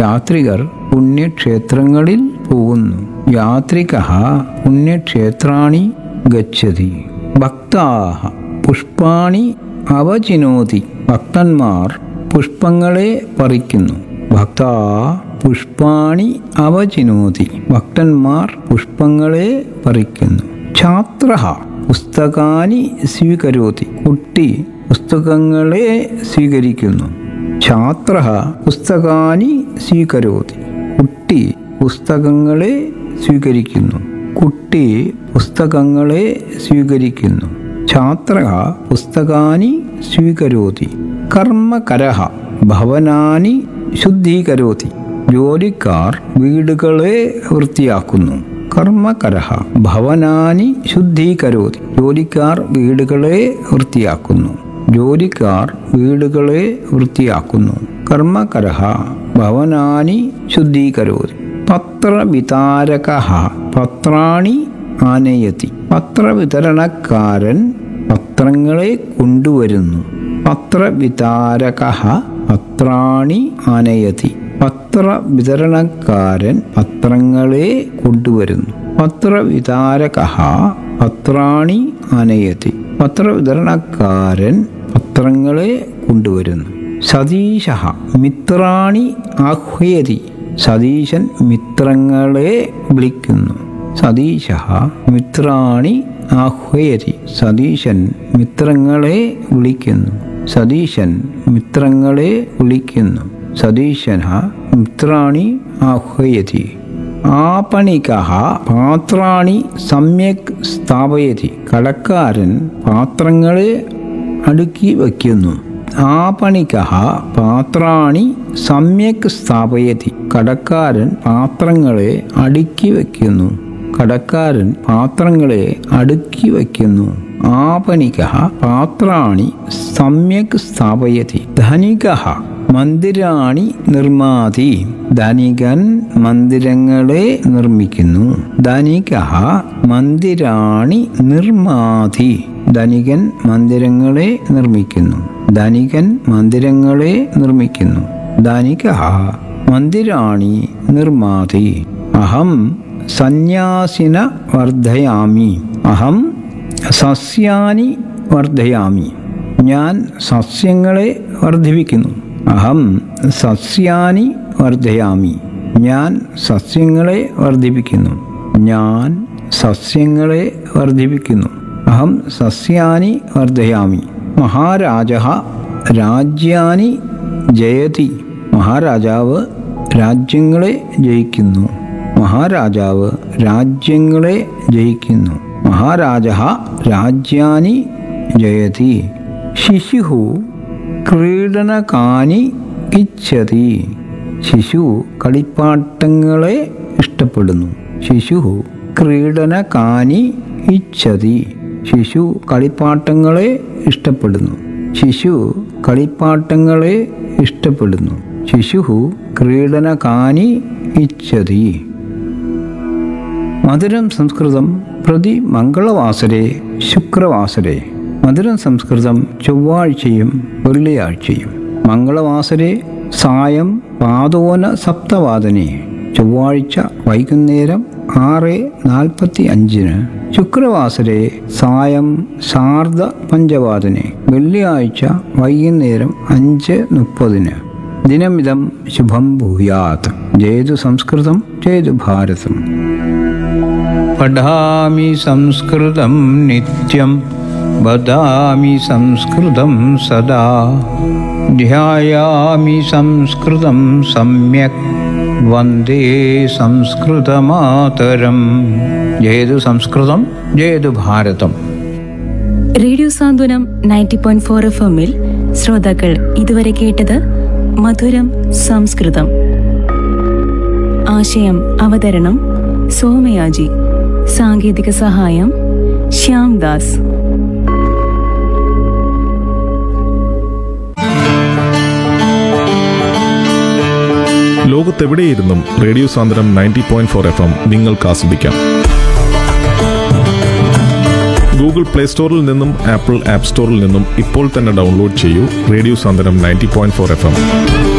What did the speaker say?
യാത്രികർ പുണ്യക്ഷേത്രങ്ങളിൽ പോകുന്നു യാത്രിക പുണ്യക്ഷേത്രാണി ഗച്ഛതി ഭക്താഹ പുഷ്പാണി അവചിനോതി ഭക്തന്മാർ പുഷ്പങ്ങളെ പറിക്കുന്നു ഭക്താ പുഷ്പാണി അവചിനോതി ഭക്തന്മാർ പുഷ്പങ്ങളെ പറിക്കുന്നു ഛാത്ര പുസ്തകാനി സ്വീകരോതി കുട്ടി പുസ്തകങ്ങളെ സ്വീകരിക്കുന്നു ഛാത്ര പുസ്തകാനി സ്വീകരോതി കുട്ടി പുസ്തകങ്ങളെ സ്വീകരിക്കുന്നു കുട്ടി പുസ്തകങ്ങളെ സ്വീകരിക്കുന്നു ഛാത്ര പുസ്തകാനി സ്വീകരോതി കർമ്മകര ഭവനാനി ശുദ്ധീകരോതി ജോലിക്കാർ വീടുകളെ വൃത്തിയാക്കുന്നു കർമ്മകര ഭവനാനി ശുദ്ധീകരോതി ജോലിക്കാർ വീടുകളെ വൃത്തിയാക്കുന്നു ജോലിക്കാർ വീടുകളെ വൃത്തിയാക്കുന്നു കർമ്മകര ഭവനാനി ശുദ്ധീകരോതി പത്രവിതാരക പത്രാണി ആനയതി പത്രവിതരണക്കാരൻ പത്രങ്ങളെ കൊണ്ടുവരുന്നു പത്രവിതാരക പത്രാണി ആനയതി പത്രവിതരണക്കാരൻ പത്രങ്ങളെ കൊണ്ടുവരുന്നു പത്രവിതാരക പത്രാണി ആനയതി പത്രവിതരണക്കാരൻ പത്രങ്ങളെ കൊണ്ടുവരുന്നു സതീശ മിത്രാണി ആഹ്വയതി സതീശൻ മിത്രങ്ങളെ വിളിക്കുന്നു സതീശ മിത്രാണി ആഹ്വയതി സതീശൻ മിത്രങ്ങളെ വിളിക്കുന്നു സതീശൻ മിത്രങ്ങളെ വിളിക്കുന്നു സതീശന മിത്രാണി ആഹ്വയതി ആപണിക പാത്രാണി സമ്യക് സ്ഥാപയതി കടക്കാരൻ പാത്രങ്ങളെ അടുക്കി വയ്ക്കുന്നു ആപണിക പാത്രാണി സമ്യക് സ്ഥാപയതി കടക്കാരൻ പാത്രങ്ങളെ അടുക്കി വയ്ക്കുന്നു കടക്കാരൻ പാത്രങ്ങളെ അടുക്കി വയ്ക്കുന്നു ആപണിക പാത്രാണി സമ്യക് സ്ഥാപയതി ധനിക മന്ദിരാണി നിർമാതി ധനികൻ മന്ദിരങ്ങളെ നിർമ്മിക്കുന്നു ധനിക മന്ദിരാണി നിർമാതി ധനികൻ മന്ദിരങ്ങളെ നിർമ്മിക്കുന്നു ധനികൻ മന്ദിരങ്ങളെ നിർമ്മിക്കുന്നു ധനിക മന്ദിരാണി നിർമാതി അഹം സന്യാസിന വർദ്ധയാമി അഹം സസ്യാനി വർദ്ധയാമി ഞാൻ സസ്യങ്ങളെ വർദ്ധിപ്പിക്കുന്നു അഹം സസ്യാനി വർദ്ധയാമി ഞാൻ സസ്യങ്ങളെ വർദ്ധിപ്പിക്കുന്നു ഞാൻ സസ്യങ്ങളെ വർദ്ധിപ്പിക്കുന്നു അഹം സസ്യാനി വർദ്ധയാമി മഹാരാജ രാജ്യാനി ജയതി മഹാരാജാവ് രാജ്യങ്ങളെ ജയിക്കുന്നു മഹാരാജാവ് രാജ്യങ്ങളെ ജയിക്കുന്നു മഹാരാജ രാജ്യാനി ജയതി ശിശു ക്രീഡനകാനി ഇച്ഛതി ശിശു കളിപ്പാട്ടങ്ങളെ ഇഷ്ടപ്പെടുന്നു ശിശു ക്രീഡനകാനി ഇച്ഛതി ശിശു കളിപ്പാട്ടങ്ങളെ ഇഷ്ടപ്പെടുന്നു ശിശു കളിപ്പാട്ടങ്ങളെ ഇഷ്ടപ്പെടുന്നു ശിശു ക്രീഡനകാനി ഇച്ഛതി മധുരം സംസ്കൃതം പ്രതി മംഗളവാസരെ ശുക്രവാസരെ മധുരം സംസ്കൃതം ചൊവ്വാഴ്ചയും വെള്ളിയാഴ്ചയും മംഗളവാസരെ സായം പാതോന സപ്തവാദനെ ചൊവ്വാഴ്ച വൈകുന്നേരം ആറ് നാൽപ്പത്തി അഞ്ചിന് ശുക്രവാസരെ സായം ശാർദ പഞ്ചവാദനെ വെള്ളിയാഴ്ച വൈകുന്നേരം അഞ്ച് മുപ്പതിന് ദിനമിതം ശുഭം ഭൂയാത് ജയതു സംസ്കൃതം ജയതു ഭാരതം പഠാമി സംസ്കൃതം നിത്യം വദാമി സംസ്കൃതം സദാ ധ്യായാമി സംസ്കൃതം സമ്യക് വന്ദേ സംസ്കൃതമാതരം ജയതു സംസ്കൃതം ജയതു ഭാരതം radio Santhwanam ninety point four F എമ്മിൽ ശ്രോതാക്കൾ ഇതുവരെ കേട്ടത് മധുരം സംസ്കൃതം ആശയം അവതരണം സോമയാജി സാങ്കേതിക സഹായം ശ്യാം ദാസ് ലോകത്തെവിടെയിരുന്നും radio Sandram ninety point four F M നിങ്ങൾക്ക് ആസ്വദിക്കാം ഗൂഗിൾ പ്ലേ സ്റ്റോറിൽ നിന്നും ആപ്പിൾ ആപ്പ് സ്റ്റോറിൽ നിന്നും ഇപ്പോൾ തന്നെ ഡൗൺലോഡ് ചെയ്യൂ radio Sandram ninety point four F M